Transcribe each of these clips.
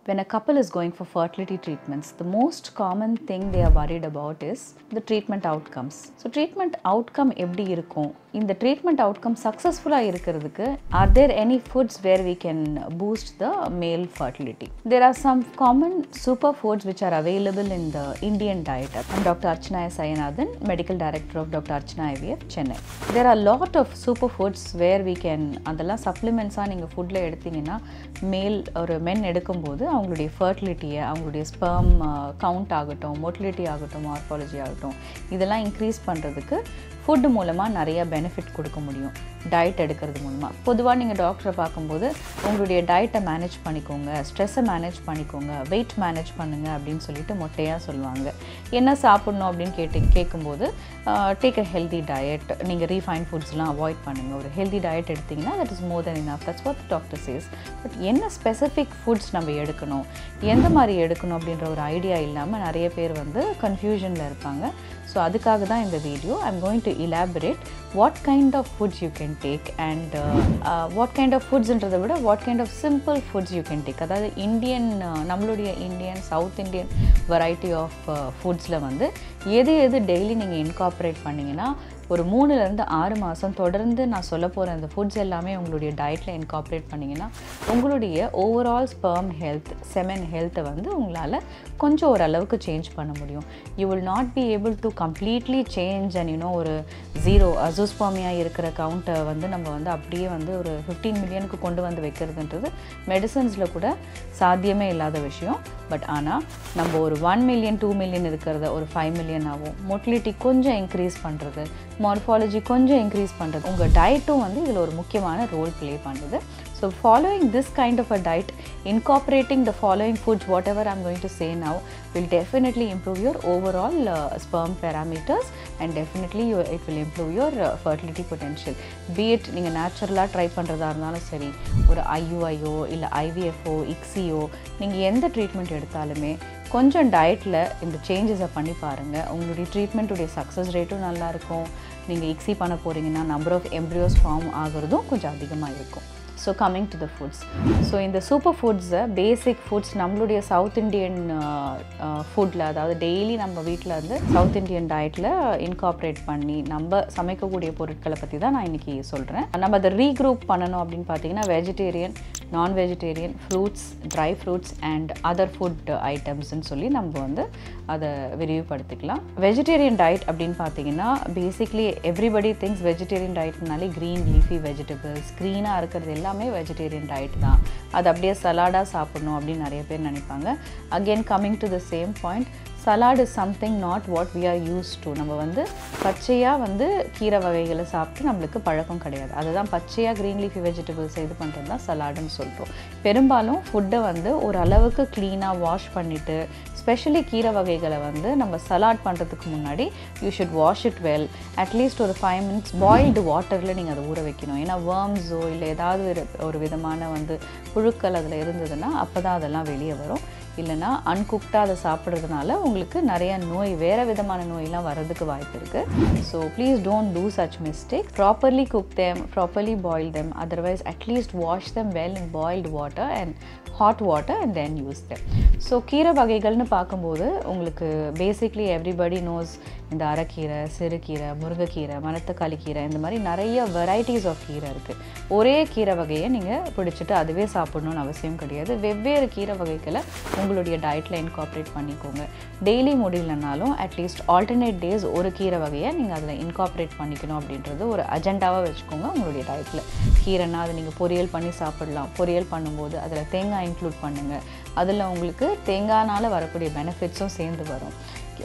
When a couple is going for fertility treatments, the most common thing they are worried about is the treatment outcomes. So, treatment outcome எப்படி இருக்கும் இந்த treatment outcome சக்ஸஸ்ஃபுல்லாக இருக்கிறதுக்கு are there any foods where we can boost the male fertility there are some common super foods which are available in the Indian diet I'm doctor Archana Sayanathan medical director of doctor Archana IVF Chennai there are lot of super foods where we can அதெல்லாம் சப்ளிமெண்ட்ஸாக நீங்கள் ஃபுட்டில் எடுத்தீங்கன்னா மேல் ஒரு மென் எடுக்கும்போது அவங்களுடைய ஃபர்டிலிட்டியை அவங்களுடைய ஸ்பெர்ம் கவுண்ட் ஆகட்டும் மோட்டிலிட்டி ஆகட்டும் மார்பாலஜி ஆகட்டும் இதெல்லாம் இன்க்ரீஸ் பண்ணுறதுக்கு ஃபுட்டு மூலமாக நிறைய பெனிஃபிட் கொடுக்க முடியும் டயட் எடுக்கிறது மூலமாக பொதுவாக நீங்கள் டாக்டரை பார்க்கும்போது உங்களுடைய டயட்டை மேனேஜ் பண்ணிக்கோங்க ஸ்ட்ரெஸ்ஸை மேனேஜ் பண்ணிக்கோங்க வெயிட் மேனேஜ் பண்ணுங்க அப்படின்னு சொல்லிட்டு மொட்டையாக சொல்லுவாங்க என்ன சாப்பிட்ணும் அப்படின்னு கேட்டு கேட்கும்போது டேக் அ ஹெல்தி டயட் நீங்கள் ரீஃபைன் ஃபுட்ஸ்லாம் அவாய்ட் பண்ணுங்கள் ஒரு ஹெல்தி டயட் எடுத்திங்கன்னா that is more than enough that's what doctor says but என்ன ஸ்பெசிஃபிக் ஃபுட்ஸ் நம்ம எடுக்கணும் எந்த மாதிரி எடுக்கணும் அப்படின்ற ஒரு ஐடியா இல்லாமல் நிறைய பேர் வந்து கன்ஃபியூஷனில் இருப்பாங்க ஸோ அதுக்காக தான் இந்த video I am going to elaborate what kind of foods you can take and what kind of ஃபுட்ஸ்ன்றதை விட what kind of simple foods you can take அதாவது இந்தியன் நம்மளுடைய Indian South Indian variety of ஃபுட்ஸில் வந்து எது எது daily நீங்கள் incorporate பண்ணிங்கன்னா ஒரு மூணுலேருந்து ஆறு மாதம் தொடர்ந்து நான் சொல்ல போகிற அந்த ஃபுட்ஸ் எல்லாமே உங்களுடைய டயட்டில் இன்கார்பரேட் பண்ணிங்கன்னா உங்களுடைய ஓவரால் ஸ்பெர்ம் ஹெல்த் செமன் ஹெல்த்தை வந்து உங்களால் கொஞ்சம் ஓரளவுக்கு சேஞ்ச் பண்ண முடியும் you will not be able to completely change and you know ஒரு ஜீரோ அசூஸ்பாமியாக இருக்கிற கவுண்ட்டை வந்து நம்ம வந்து அப்படியே வந்து ஒரு ஃபிஃப்டீன் மில்லியனுக்கு கொண்டு வந்து வைக்கிறதுன்றது மெடிசன்ஸில் கூட சாத்தியமே இல்லாத விஷயம் பட் ஆனால் நம்ம ஒரு ஒன் மில்லியன் டூ மில்லியன் இருக்கிறத ஒரு ஃபைவ் மில்லியன் ஆகும் மொட்டிலிட்டி கொஞ்சம் இன்க்ரீஸ் பண்ணுறது மார்ஃபாலஜி கொஞ்சம் இன்க்ரீஸ் பண்ணுறது உங்கள் டயட்டும் வந்து இதில் ஒரு முக்கியமான ரோல் ப்ளே பண்ணுது so following this kind of a diet incorporating the following foods whatever i'm going to say now will definitely improve your overall uh, sperm parameters and definitely you, it will improve your uh, fertility potential be it நீங்கள் நேச்சுரலாக try பண்ணுறதா இருந்தாலும் சரி ஒரு ஐயுஐயோ இல்லை ஐவிஎஃப்ஓ இக்ஸியோ நீங்கள் எந்த treatment எடுத்தாலுமே கொஞ்சம் டயட்டில் இந்த சேஞ்சஸை பண்ணி பாருங்கள் உங்களுடைய ட்ரீட்மெண்ட்டுடைய சக்ஸஸ் ரேட்டும் நல்லாயிருக்கும் நீங்கள் இக்ஸி பண்ண போகிறீங்கன்னா நம்பர் ஆஃப் எம்ப்ரியோஸ் ஃபார்ம் ஆகிறதும் கொஞ்சம் அதிகமாக இருக்கும் so coming to the foods so இந்த சூப்பர் ஃபுட்ஸை பேசிக் ஃபுட்ஸ் நம்மளுடைய சவுத் இண்டியன் ஃபுட்டில் அதாவது டெய்லி நம்ம வீட்டில் வந்து சவுத் இண்டியன் டயட்டில் இன்கார்ப்ரேட் பண்ணி நம்ம சமைக்கக்கூடிய பொருட்களை பற்றி தான் நான் இன்றைக்கி சொல்கிறேன் நம்ம அதை ரீக்ரூப் பண்ணணும் அப்படின்னு பார்த்தீங்கன்னா vegetarian non vegetarian fruits dry fruits and other food ஐட்டம்ஸ்ன்னு சொல்லி நம்ம வந்து அதை விரிவுபடுத்திக்கலாம் வெஜிடேரியன் டயட் அப்படின்னு பார்த்தீங்கன்னா பேசிக்லி எவ்ரிபடி திங்ஸ் வெஜிடேரியன் டயட்னாலே க்ரீன் லீஃபி வெஜிடபிள்ஸ் க்ரீனாக இருக்கிறது எல்லாமே வெஜிடேரியன் டயட் தான் அது அப்படியே சலாடாக சாப்பிடணும் அப்படின்னு நிறைய பேர் நினைப்பாங்க again coming to the same point salad is something not what we are use to நம்ம வந்து பச்சையாக வந்து கீரை வகைகளை சாப்பிட்டு நம்மளுக்கு பழக்கம் கிடையாது அதுதான் பச்சையாக க்ரீன் லீஃபி வெஜிடபிள்ஸ் இது பண்ணுறது தான் சலாடுன்னு சொல்கிறோம் பெரும்பாலும் ஃபுட்டை வந்து ஒரு அளவுக்கு க்ளீனாக வாஷ் பண்ணிவிட்டு ஸ்பெஷலி கீரை வகைகளை வந்து நம்ம சலாட் பண்ணுறதுக்கு முன்னாடி you should wash it well at least ஒரு ஃபைவ் மினிட்ஸ் பாயில்டு வாட்டரில் நீங்கள் அதை ஊற வைக்கணும் ஏன்னா வேர்ம்ஸோ இல்லை ஏதாவது ஒரு ஒரு விதமான வந்து புழுக்கள் அதில் இருந்ததுன்னா அப்போ தான் அதெல்லாம் வெளியே வரும் இல்லைனா அன்குக்டாக அதை சாப்பிட்றதுனால உங்களுக்கு நிறைய நோய் வேறு விதமான நோயெலாம் வர்றதுக்கு வாய்ப்பு இருக்குது so please don't do such mistake properly cook them properly boil them otherwise at least wash them well in boiled water and hot water and then use them so கீரை வகைகள்னு பார்க்கும்போது உங்களுக்கு பேசிக்லி எவ்ரிபடி நோஸ் இந்த அரைக்கீரை சிறுகீரை முருங்கைக்கீரை மணத்தக்காளி கீரை இந்த மாதிரி நிறைய வெரைட்டிஸ் ஆஃப் கீரை இருக்குது ஒரே கீரை வகையை நீங்கள் பிடிச்சிட்டு அதுவே சாப்பிடணும்னு அவசியம் கிடையாது வெவ்வேறு கீரை வகைகளை உங்களுடைய டயட்டில் இன்கார்ப்ரேட் பண்ணிக்கோங்க டெய்லி முடியலனாலும் அட்லீஸ்ட் ஆல்டர்னேட் டேஸ் ஒரு கீரை வகையை நீங்கள் அதில் இன்கார்ப்ரேட் பண்ணிக்கணும் அப்படின்றது ஒரு அஜெண்டாவாக வச்சுக்கோங்க உங்களுடைய டயட்டில் கீரைனா அதை நீங்கள் பொரியல் பண்ணி சாப்பிடலாம் பொரியல் பண்ணும்போது அதில் தேங்காய் இன்க்ளூட் பண்ணுங்கள் அதில் உங்களுக்கு தேங்காய்னால் வரக்கூடிய பெனிஃபிட்ஸும் சேர்ந்து வரும்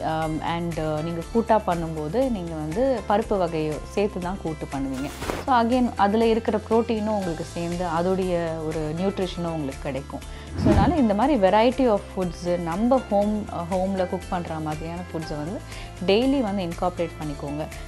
அண்ட் நீங்கள் கூட்டாக பண்ணும்போது நீங்கள் வந்து பருப்பு வகையை சேர்த்து தான் கூட்டு பண்ணுவீங்க ஸோ அகெயின் அதில் இருக்கிற ப்ரோட்டீனும் உங்களுக்கு சேர்ந்து அதோடைய ஒரு நியூட்ரிஷனும் உங்களுக்கு கிடைக்கும் ஸோ அதனால் இந்த மாதிரி வெரைட்டி ஆஃப் ஃபுட்ஸு நம்ம ஹோம் ஹோமில் குக் பண்ணுற மாதிரியான ஃபுட்ஸை வந்து டெய்லி வந்து இன்கார்ப்ரேட் பண்ணிக்கோங்க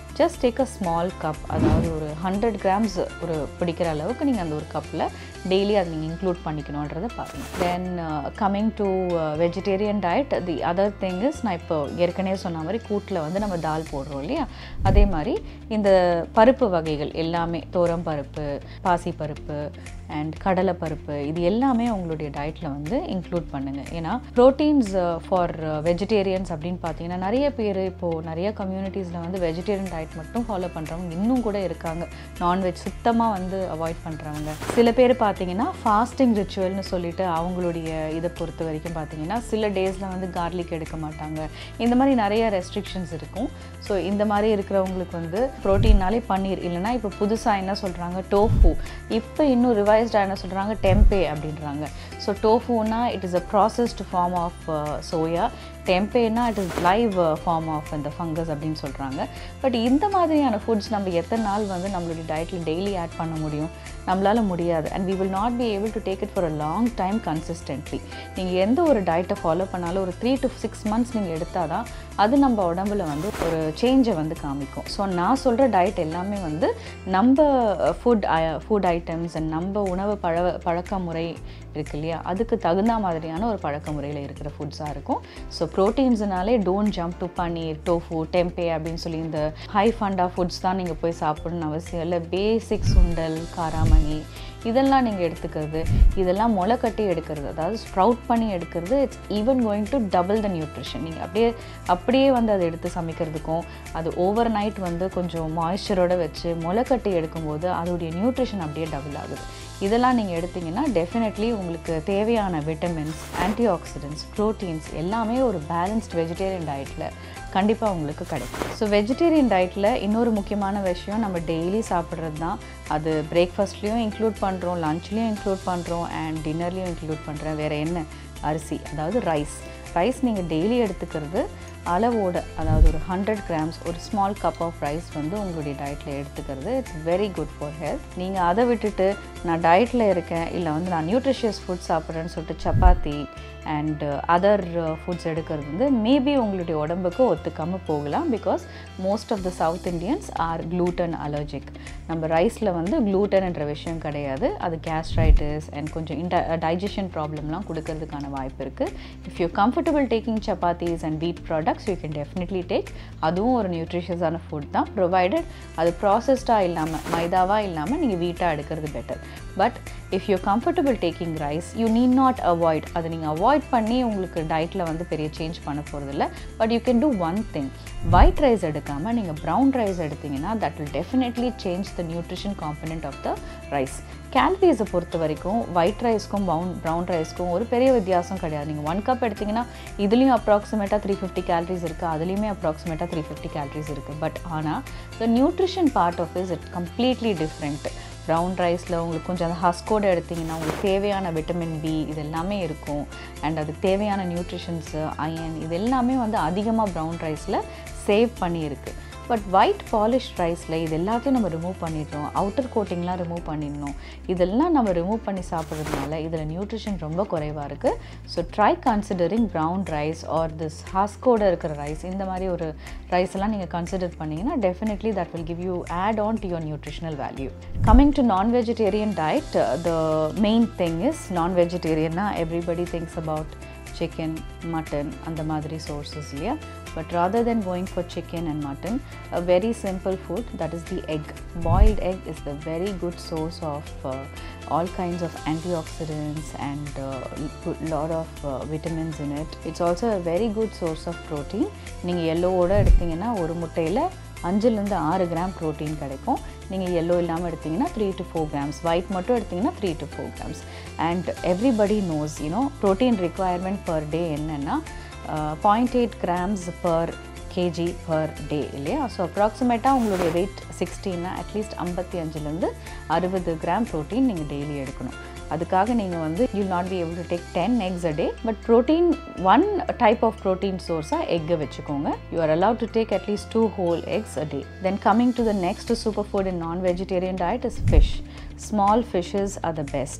just take a small cup அதாவது ஒரு ஹண்ட்ரட் கிராம்ஸ் ஒரு பிடிக்கிற அளவுக்கு நீங்கள் அந்த ஒரு கப்பில் டெய்லி அதை நீங்கள் இன்க்ளூட் பண்ணிக்கணுன்றதை பாருங்கள் then coming to vegetarian diet the other thing is நான் இப்போ ஏற்கனவே சொன்ன மாதிரி கூட்டில் வந்து நம்ம தால் போடுறோம் இல்லையா அதே மாதிரி இந்த பருப்பு வகைகள் எல்லாமே தோரம் பருப்பு பாசி பருப்பு அண்ட் கடலை பருப்பு இது எல்லாமே உங்களுடைய டயட்டில் வந்து இன்க்ளூட் பண்ணுங்கள் ஏன்னா ப்ரோட்டீன்ஸ் ஃபார் வெஜிடேரியன்ஸ் அப்படின்னு பார்த்தீங்கன்னா நிறைய பேர் இப்போது நிறைய கம்யூனிட்டிஸில் வந்து வெஜிடேரியன் டயட் மட்டும் ஃபாலோ பண்ணுறவங்க இன்னும் கூட இருக்காங்க நான்வெஜ் சுத்தமாக வந்து அவாய்ட் பண்ணுறவங்க சில பேர் பார்த்தீங்கன்னா ஃபாஸ்டிங் ரிச்சுவல்னு சொல்லிட்டு அவங்களுடைய இதை பொறுத்த வரைக்கும் பார்த்தீங்கன்னா சில டேஸில் வந்து கார்லிக் எடுக்க மாட்டாங்க இந்த மாதிரி நிறைய ரெஸ்ட்ரிக்ஷன்ஸ் இருக்கும் ஸோ இந்த மாதிரி இருக்கிறவங்களுக்கு வந்து ப்ரோட்டீன்னாலே பன்னீர் இல்லைனா இப்போ புதுசாக என்ன சொல்கிறாங்க டோஃபு இப்போ இன்னும் ரிவைஸ்டாக என்ன சொல்கிறாங்க டெம்பே அப்படின்றாங்க ஸோ டோஃபுனா it is a processed form of soya டெம்பேனா it is live form of இந்த ஃபங்கஸ் அப்படின்னு சொல்கிறாங்க பட் இந்த மாதிரியான ஃபுட்ஸ் நம்ம எத்தனை நாள் வந்து நம்மளுடைய டயட்டில் டெய்லி ஆட் பண்ண முடியும் நம்மளால் முடியாது and we will not be able to take it for a long time consistently நீங்கள் எந்த ஒரு டயட்டை ஃபாலோ பண்ணாலும் ஒரு த்ரீ டு சிக்ஸ் மந்த்ஸ் நீங்கள் எடுத்தால் தான் அது நம்ம உடம்புல வந்து ஒரு சேஞ்சை வந்து காமிக்கும் ஸோ நான் சொல்கிற டயட் எல்லாமே வந்து நம்ம ஃபுட் ஃபுட் ஐட்டம்ஸ் அண்ட் நம்ம உணவு பழ பழக்க முறை இருக்கு இல்லையா அதுக்கு தகுந்த மாதிரியான ஒரு பழக்க முறையில் இருக்கிற ஃபுட்ஸாக இருக்கும் ஸோ ப்ரோட்டீன்ஸ்னாலே don't jump to paneer tofu tempeh அப்படின்னு சொல்லி இந்த ஹை ஃபண்டா ஃபுட்ஸ் தான் நீங்கள் போய் சாப்பிடணும்னு அவசியம் இல்லை பேசிக் சுண்டல் காராமணி இதெல்லாம் நீங்கள் எடுத்துக்கிறது இதெல்லாம் முளை கட்டி எடுக்கிறது அதாவது ஸ்ப்ரவுட் பண்ணி எடுக்கிறது it's even going to double the nutrition நீங்கள் அப்படியே அப்படியே வந்து அதை எடுத்து சமைக்கிறதுக்கும் அது ஓவர் நைட் வந்து கொஞ்சம் மாய்ஸ்சரோட வச்சு முளை கட்டி எடுக்கும்போது அதோடைய நியூட்ரிஷன் அப்படியே டபுள் ஆகுது இதெல்லாம் நீங்கள் எடுத்தீங்கன்னா டெஃபினெட்லி உங்களுக்கு தேவையான விட்டமின்ஸ் ஆன்டி ஆக்சிடென்ட்ஸ் ப்ரோட்டீன்ஸ் எல்லாமே ஒரு பேலன்ஸ்ட் வெஜிடேரியன் டயட்டில் கண்டிப்பாக உங்களுக்கு கிடைக்கும் ஸோ வெஜிடேரியன் டயட்டில் இன்னொரு முக்கியமான விஷயம் நம்ம டெய்லி சாப்பிட்றது தான் அது பிரேக்ஃபாஸ்ட்லேயும் இன்க்ளூட் பண்ணுறோம் லஞ்ச்லேயும் இன்க்ளூட் பண்ணுறோம் அண்ட் டின்னர்லேயும் இன்க்ளூட் பண்ணுறேன் வேறு என்ன அரிசி அதாவது ரைஸ் ரைஸ் நீங்கள் டெய்லி எடுத்துக்கிறது அளவோட அதாவது ஒரு ஹண்ட்ரட் கிராம்ஸ் ஒரு ஸ்மால் கப் ஆஃப் ரைஸ் வந்து உங்களுடைய டயட்டில் எடுத்துக்கிறது it's very good for health நீங்கள் அதை விட்டுட்டு நான் டயட்டில் இருக்கேன் இல்லை வந்து நான் நியூட்ரிஷியஸ் ஃபுட் சாப்பிட்றேன்னு சொல்லிட்டு சப்பாத்தி அண்ட் அதர் ஃபுட்ஸ் எடுக்கிறது வந்து மேபி உங்களுடைய உடம்புக்கு ஒத்துக்காமல் போகலாம் because most of the south Indians are gluten allergic நம்ம ரைஸில் வந்து gluten-ன்ற விஷயம் கிடையாது அது கேஸ்ட்ரைட்டிஸ் அண்ட் கொஞ்சம் இன்ட டைஜஷன் ப்ராப்ளம்லாம் கொடுக்கறதுக்கான வாய்ப்பு இருக்குது if you comfortable taking chapatis and wheat products you can definitely take அதுவும் ஒரு நியூட்ரிஷியஸான ஃபுட் தான் ப்ரொவைடட் அது ப்ராசஸ்டாக இல்லாமல் மைதாவாக இல்லாமல் நீங்கள் வீட்டாக எடுக்கிறது better but if you comfortable taking rice you need not avoid அதை நீங்கள் அவாய்ட் பண்ணி உங்களுக்கு டயட்டில் வந்து பெரிய சேஞ்ச் பண்ண போகிறதில்ல but you can do one thing white rice எடுக்காமல் நீங்கள் ப்ரௌன் ரைஸ் எடுத்தீங்கன்னா that will definitely change the nutrition component of the rice கேலரிஸை பொறுத்த வரைக்கும் ஒயிட் ரைஸ்க்கும் பவுன் ப்ரௌன் ரைஸ்க்கும் ஒரு பெரிய வித்தியாசம் கிடையாது நீங்கள் ஒன் கப் எடுத்திங்கன்னா இதுலேயும் அப்ராக்சிமேட்டாக த்ரீ ஃபிஃப்டி கேலரிஸ் இருக்குது அதுலேயுமே அப்ராக்சிமேட்டாக த்ரீ ஃபிஃப்டி கேலரிஸ் இருக்குது பட் ஆனால் the nutrition part of is it completely different brown ரைஸில் உங்களுக்கு கொஞ்சம் அந்த ஹஸ்கோட எடுத்திங்கன்னா உங்களுக்கு தேவையான விட்டமின் பி இது எல்லாமே இருக்கும் அண்ட் அதுக்கு தேவையான நியூட்ரிஷன்ஸு அயன் இது எல்லாமே வந்து அதிகமாக ப்ரௌன் ரைஸில் சேவ் பண்ணியிருக்கு பட் ஒயிட் பாலிஷ் ரைஸில் இது எல்லாத்தையும் நம்ம ரிமூவ் பண்ணிடுறோம் அவுட்டர் கோட்டிங்லாம் ரிமூவ் பண்ணிடணும் இதெல்லாம் நம்ம ரிமூவ் பண்ணி சாப்பிட்றதுனால இதில் நியூட்ரிஷன் ரொம்ப குறைவாக இருக்குது so try considering brown rice or this ஹஸ்கோட இருக்கிற ரைஸ் இந்த மாதிரி ஒரு ரைஸ் எல்லாம் நீங்கள் கன்சிடர் பண்ணிங்கன்னா definitely that will give you add on to your nutritional value coming to non vegetarian diet the main thing is non வெஜிடேரியன்னா everybody thinks about chicken, mutton அந்த மாதிரி sources இல்லையா but rather than going for chicken and mutton a very simple food that is the egg boiled egg is the very good source of uh, all kinds of antioxidants and uh, lot of uh, vitamins in it it's also a very good source of protein நீங்கள் எல்லோவோட எடுத்தீங்கன்னா ஒரு முட்டையில் அஞ்சுலேருந்து ஆறு gram protein கிடைக்கும் நீங்கள் yellow இல்லாமல் எடுத்தீங்கன்னா three to four grams white மட்டும் எடுத்தீங்கன்னா three to four grams and everybody knows you know protein requirement per day என்னென்னா point eight grams per KG per day இல்லையா ஸோ அப்ராக்சிமேட்டாக உங்களுடைய வெயிட் சிக்ஸ்டீன்னா அட்லீஸ்ட் ஐம்பத்தி அஞ்சுலேருந்து அறுபது கிராம் ப்ரோட்டீன் நீங்கள் டெய்லி எடுக்கணும் அதுக்காக நீங்கள் வந்து you not be able to take ten eggs a day but protein one type of protein சோர்ஸாக எக்கை வச்சுக்கோங்க you are allowed to take at least two whole eggs a day then coming to the next super food in non vegetarian diet is fish small fishes are the best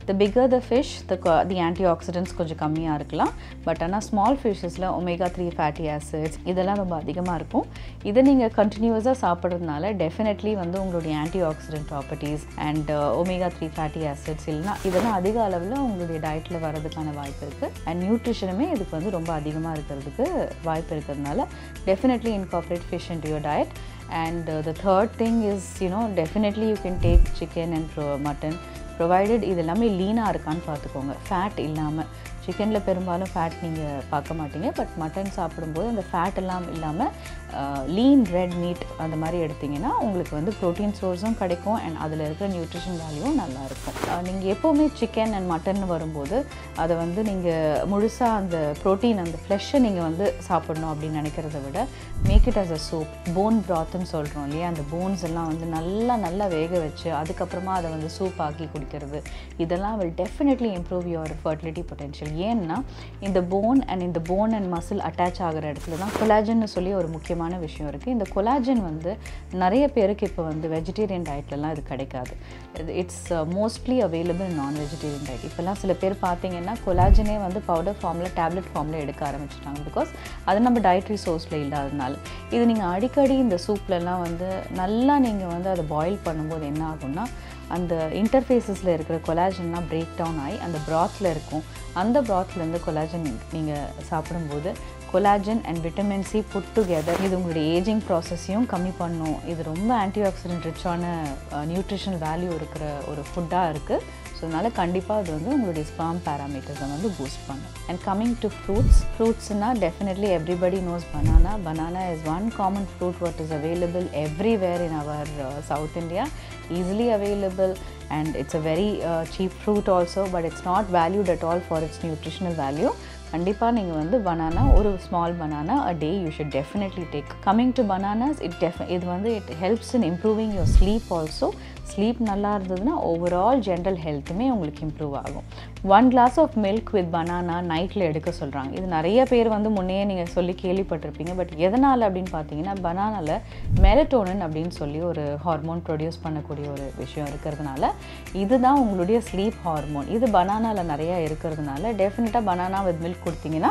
the bigger the fish the the antioxidants கொஞ்சம் கம்மியாக இருக்கலாம் but ஆனால் small ஃபிஷ்ஷஸில் omega three fatty acids இதெல்லாம் ரொம்ப அதிகமாக இருக்கும் இதை நீங்கள் கண்டினியூஸாக சாப்பிட்றதுனால டெஃபினெட்லி வந்து உங்களுடைய antioxidant properties and omega three fatty acids இல்லைனா இதெல்லாம் அதிக அளவில் உங்களுடைய டயட்டில் வரதுக்கான வாய்ப்பு இருக்குது அண்ட் நியூட்ரிஷனுமே இதுக்கு வந்து ரொம்ப அதிகமாக இருக்கிறதுக்கு வாய்ப்பு இருக்கிறதுனால definitely incorporate fish in your diet and uh, the third thing is you know definitely you can take chicken and pro- mutton provided இது எல்லாமே லீனாக இருக்கான்னு பார்த்துக்கோங்க ஃபேட் இல்லாமல் சிக்கனில் பெரும்பாலும் ஃபேட் நீங்கள் பார்க்க மாட்டீங்க பட் மட்டன் சாப்பிடும்போது அந்த ஃபேட் எல்லாம் இல்லாமல் லீன் ரெட் மீட் அந்த மாதிரி எடுத்திங்கன்னா உங்களுக்கு வந்து ப்ரோட்டீன் சோர்ஸும் கிடைக்கும் அண்ட் அதில் இருக்கிற நியூட்ரிஷன் வேல்யூவும் நல்லாயிருக்கும் நீங்கள் எப்போவுமே சிக்கன் அண்ட் மட்டன் வரும்போது அதை வந்து நீங்கள் முழுசாக அந்த ப்ரோட்டீன் அந்த ஃப்ளெஷ்ஷை நீங்கள் வந்து சாப்பிடணும் அப்படின்னு நினைக்கிறத விட make it as a soup bone ப்ராத்துன்னு சொல்கிறோம் இல்லையா அந்த போன்ஸ் எல்லாம் வந்து நல்லா நல்லா வேக வச்சு அதுக்கப்புறமா அதை வந்து சூப் ஆக்கி குடிக்கிறது இதெல்லாம் will definitely improve your fertility potential ஏன்னா இந்த போன் அண்ட் இந்த போன் அண்ட் மசில் அட்டாச் ஆகிற இடத்துல தான் கொலாஜன்னு சொல்லி ஒரு முக்கியமான விஷயம் இருக்குது இந்த கொலாஜன் வந்து நிறைய பேருக்கு இப்போ வந்து வெஜிடேரியன் டயட்லலாம் இது கிடைக்காது it's mostly available non vegetarian diet இப்போல்லாம் சில பேர் பார்த்தீங்கன்னா கொலாஜனே வந்து பவுடர் ஃபார்மில் டேப்லெட் ஃபார்மில் எடுக்க ஆரம்பிச்சிட்டாங்க பிகாஸ் அது நம்ம டயட்ரி சோர்ஸில் இல்லாததுனால இது நீங்கள் அடிக்கடி இந்த சூப்லலாம் வந்து நல்லா நீங்கள் வந்து அதை பாயில் பண்ணும்போது என்ன ஆகும்னா அந்த இன்டர்ஃபேஸஸில் இருக்கிற கொலாஜன்லாம் பிரேக் டவுன் ஆகி அந்த ப்ராத்தில் இருக்கும் அந்த ப்ராத்லேருந்து கொலாஜன் நீங்கள் சாப்பிடும்போது collagen and vitamin C put together இது உங்களுடைய ஏஜிங் ப்ராசஸையும் கம்மி பண்ணும் இது ரொம்ப ஆன்டி ஆக்சிடென்ட் ரிச்சான நியூட்ரிஷனல் வேல்யூ இருக்கிற ஒரு ஃபுட்டாக இருக்குது ஸோ அதனால் கண்டிப்பாக அது வந்து உங்களுடைய ஸ்பாம் பேராமீட்டர்ஸை வந்து பூஸ்ட் பண்ணும் அண்ட் கம்மிங் டு ஃப்ரூட்ஸ் ஃப்ரூட்ஸ்னால் definitely everybody knows banana banana is one common fruit what is available everywhere in our south India easily available and it's a very uh, cheap fruit also but it's not valued at all for its nutritional value கண்டிப்பாக நீங்கள் வந்து banana ஒரு small banana a day you should definitely take coming to bananas it def இது வந்து it helps in improving your sleep also sleep நல்லா இருந்ததுன்னா overall general ஹெல்த்துமே உங்களுக்கு இம்ப்ரூவ் ஆகும் one glass of milk with banana நைட்டில் எடுக்க சொல்கிறாங்க இது நிறைய பேர் வந்து முன்னே நீங்கள் சொல்லி கேள்விப்பட்டிருப்பீங்க பட் எதனால் அப்படின்னு பார்த்தீங்கன்னா பனானாவில் மெலட்டோனன் அப்படின்னு சொல்லி ஒரு ஹார்மோன் ப்ரொடியூஸ் பண்ணக்கூடிய ஒரு விஷயம் இருக்கிறதுனால இதுதான் உங்களுடைய ஸ்லீப் ஹார்மோன் இது பனானாவில் நிறையா இருக்கிறதுனால டெஃபினட்டாக பனானா வித் மில்க் கொடுத்தீங்கன்னா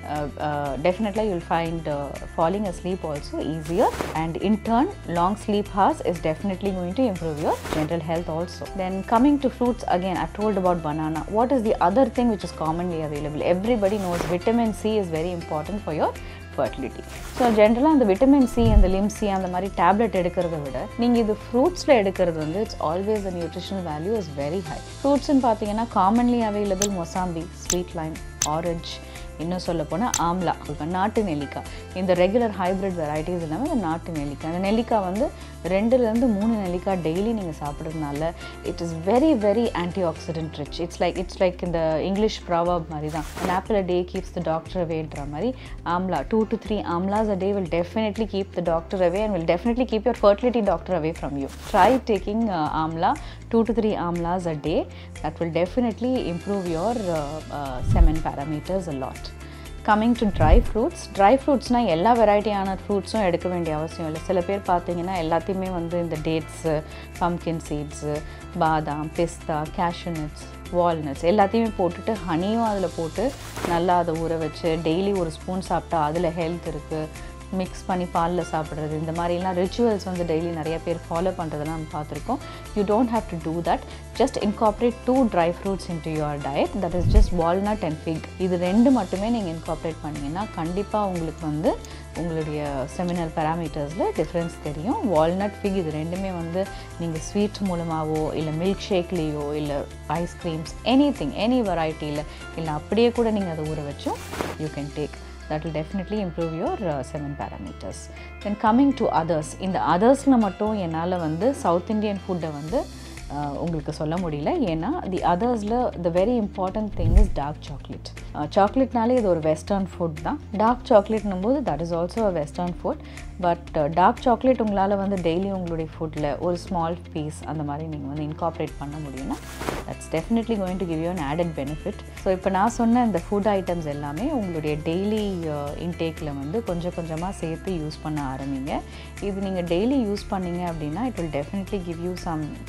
definitely you'll find uh, falling asleep also easier and in turn long sleep hours is definitely going to improve your general health also then coming to fruits again i've told about banana what is the other thing which is commonly available everybody knows vitamin c is very important for your fertility so ஜென்ரலாக அந்த vitamin C அந்த Limcee அந்த மாதிரி tablet எடுக்கிறத விட நீங்கள் இது ஃப்ரூட்ஸில் எடுக்கிறது வந்து it's always the nutritional value is very high ஃப்ரூட்ஸ்னு பார்த்தீங்கன்னா commonly available mosambi sweet lime orange இன்னும் சொல்ல போனால் ஆம்லா இப்போ நாட்டு நெல்லிக்காய் இந்த ரெகுலர் ஹைப்ரிட் வெரைட்டிஸ் இல்லாமல் இந்த நாட்டு நெல்லிக்காய் அந்த நெல்லிக்காய் வந்து ரெண்டுலேருந்து மூணு நெல்லிக்காய் டெய்லி நீங்கள் சாப்பிட்றதுனால it is very very antioxidant rich it's like it's like இந்த இங்கிலீஷ் ப்ராவர்ப் மாதிரி தான் an apple a day keeps the doctor awayன்ற மாதிரி amla two to three amlas a day will definitely keep the doctor away and will definitely keep your fertility doctor away from you try taking uh, amla two to three amlas a day that will definitely improve your uh, uh, semen parameters a lot coming to dry fruits dry ஃப்ரூட்ஸ்னால் எல்லா வெரைட்டியான ஃப்ரூட்ஸும் எடுக்க வேண்டிய அவசியம் இல்லை சில பேர் பார்த்தீங்கன்னா எல்லாத்தையுமே வந்து இந்த டேட்ஸு பம்கின் சீட்ஸு பாதாம் பிஸ்தா cashew nuts வால்நட்ஸ் எல்லாத்தையுமே போட்டுட்டு ஹனியும் அதில் போட்டு நல்லா அதை ஊற வச்சு டெய்லி ஒரு ஸ்பூன் சாப்பிட்டா அதில் ஹெல்த் இருக்குது மிக்ஸ் பண்ணி பாலில் சாப்பிட்றது இந்த மாதிரிலாம் ரிச்சுவல்ஸ் வந்து டெய்லி நிறைய பேர் ஃபாலோ பண்ணுறதெல்லாம் நம்ம பார்த்துருக்கோம் you don't have to do that just incorporate two dry fruits into your diet that is just walnut and fig இது ரெண்டு மட்டுமே நீங்கள் இன்கார்பரேட் பண்ணிங்கன்னா கண்டிப்பாக உங்களுக்கு வந்து உங்களுடைய செமினல் பேராமீட்டர்ஸில் டிஃப்ரென்ஸ் தெரியும் வால்நட் ஃபிக் இது ரெண்டுமே வந்து நீங்கள் ஸ்வீட் மூலமாகவோ இல்லை மில்க் ஷேக்லேயோ இல்லை ஐஸ்கிரீம்ஸ் எனி திங் எனி வெரைட்டியில் இல்லை அப்படியே கூட நீங்கள் அதை ஊற வச்சும் you can take that will definitely improve your uh, seven parameters then coming to others இந்த othersல மட்டும் என்னால் வந்து சவுத் இந்தியன் ஃபுட்டை வந்து uh, உங்களுக்கு சொல்ல முடியல ஏன்னா தி அதர்ஸில் the very important thing is dark chocolate சாக்லேட்னாலே இது ஒரு வெஸ்டர்ன் ஃபுட் தான் டார்க் சாக்லேட்னும் போது that is also a western food but dark chocolate உங்களால் வந்து டெய்லி உங்களுடைய ஃபுட்டில் ஒரு ஸ்மால் பீஸ் அந்த மாதிரி நீங்கள் வந்து இன்கார்ப்ரேட் பண்ண முடியும்னா that's definitely going to give you an added benefit so இப்போ நான் சொன்ன இந்த ஃபுட் ஐட்டம்ஸ் எல்லாமே உங்களுடைய டெய்லி இன்டேக்கில் வந்து கொஞ்சம் கொஞ்சமாக சேர்த்து யூஸ் பண்ண ஆரம்பிங்க இது நீங்கள் டெய்லி யூஸ் பண்ணீங்க அப்படின்னா it will definitely give you some changes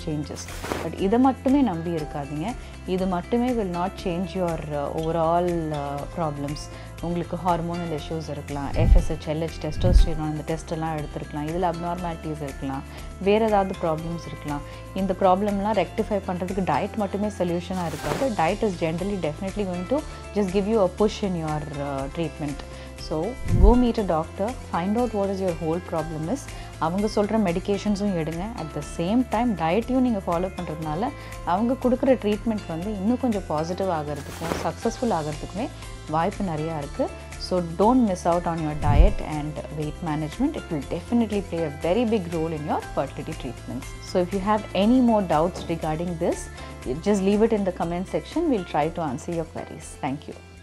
but இதை மட்டுமே நம்பி இருக்காதீங்க இது மட்டுமே will not change your overall problems உங்களுக்கு ஹார்மோனல் இஷ்யூஸ் இருக்கலாம் எஃப்எஸ்ஹெச் எல்ஹெச் டெஸ்டோஸ்டிரான் இந்த டெஸ்ட் எல்லாம் எடுத்துருக்கலாம் இதில் அப்நார்மாலிட்டிஸ் இருக்கலாம் வேறு ஏதாவது ப்ராப்ளம்ஸ் இருக்கலாம் இந்த ப்ராப்ளம்லாம் ரெக்டிஃபை பண்ணுறதுக்கு டயட் மட்டுமே சொல்யூஷனாக இருக்காது diet is generally definitely going to just give you a push in your treatment so go meet a doctor find out what is your whole problem is அவங்க சொல்கிற மெடிகேஷன்ஸும் எடுங்க அட் த சேம் டைம் டயட்டையும் நீங்கள் follow பண்ணுறதுனால அவங்க கொடுக்குற treatment வந்து இன்னும் கொஞ்சம் பாசிட்டிவ் ஆகிறதுக்கும் சக்ஸஸ்ஃபுல் ஆகிறதுக்குமே வாய்ப்பு நிறையா இருக்குது so don't miss out on your diet and weight management it will definitely play a very big role in your fertility treatments. So if you have any more doubts regarding this, just leave it in the comment section. We'll try to answer your queries. Thank you.